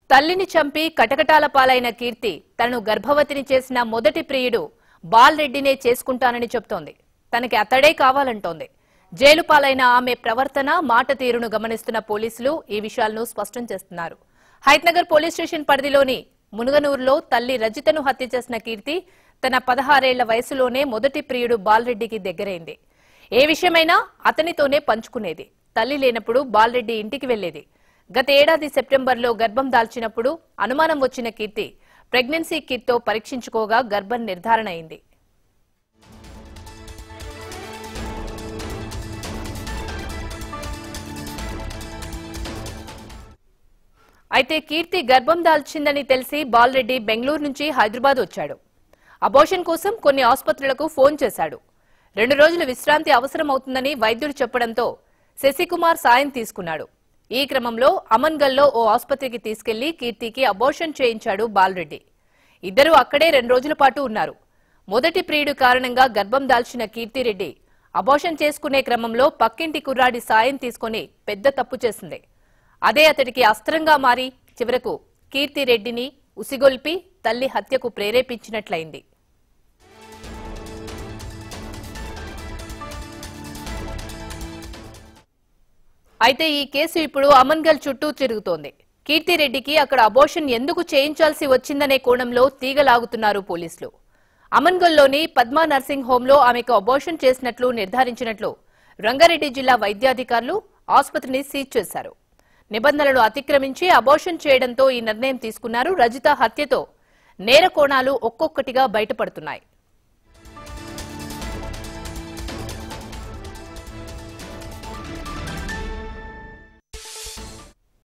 తల్లిని చంపి కటకటాల పాలైన కీర్తి తనను గర్భవతిని చేసిన మొదటి ప్రియుడు బాల్రెడ్డినే చేసుకుంటానని చెప్తోంది తనకి అతడే కావాలంటోంది జైలు పాలైన ఆమె ప్రవర్తన మాట తీరును గమనిస్తున్న పోలీసులు ఈ విషయాలను స్పష్టం చేస్తున్నారు హైత్నగర్ పోలీస్ స్టేషన్ పరిధిలోని మునుగనూరులో తల్లి రజితను హత్య చేసిన కీర్తి తన పదహారేళ్ల వయసులోనే మొదటి ప్రియుడు బాల్రెడ్డికి దగ్గరైంది ఏ విషయమైనా అతనితోనే పంచుకునేది తల్లి లేనప్పుడు బాల్రెడ్డి ఇంటికి వెళ్లేది గత ఏడాది సెప్టెంబర్లో గర్భం దాల్చినప్పుడు అనుమానం వచ్చిన కీర్తి ప్రెగ్నెన్సీ కిట్తో పరీక్షించుకోగా గర్భం నిర్ధారణ అయింది అయితే కీర్తి గర్భం దాల్చిందని తెలిసి బాల్రెడ్డి బెంగళూరు నుంచి హైదరాబాద్ వచ్చాడు అబోషన్ కోసం కొన్ని ఆసుపత్రులకు ఫోన్ చేశాడు రెండు రోజులు విశ్రాంతి అవసరమవుతుందని వైద్యుడు చెప్పడంతో శశికుమార్ సాయం తీసుకున్నాడు ఈ క్రమంలో అమన్గల్లో ఓ ఆసుపత్రికి తీసుకెళ్లి కీర్తికి అబోషన్ చేయించాడు బాల్రెడ్డి ఇద్దరూ అక్కడే రెండు రోజుల పాటు ఉన్నారు మొదటి ప్రియుడు కారణంగా గర్భం దాల్చిన కీర్తిరెడ్డి అబోషన్ చేసుకునే క్రమంలో పక్కింటి కుర్రాడి సాయం తీసుకుని పెద్ద తప్పు చేసింది అదే అతడికి అస్త్రంగా మారి చివరకు కీర్తిరెడ్డిని ఉసిగొల్పి తల్లి హత్యకు ప్రేరేపించినట్లయింది అయితే ఈ కేసు ఇప్పుడు అమన్గల్ చుట్టూ తిరుగుతోంది కీర్తిరెడ్డికి అక్కడ అబోషన్ ఎందుకు చేయించాల్సి వచ్చిందనే కోణంలో తీగలాగుతున్నారు పోలీసులు అమన్గల్లోని పద్మా నర్సింగ్ హోంలో ఆమెకు అబోషన్ చేసినట్లు నిర్ధారించినట్లు రంగారెడ్డి జిల్లా వైద్యాధికారులు ఆసుపత్రిని సీజ్ చేశారు నిబంధనలు అతిక్రమించి అబోషన్ చేయడంతో ఈ నిర్ణయం తీసుకున్నారు రజిత హత్యతో నేర కోణాలు ఒక్కొక్కటిగా బయటపడుతున్నాయి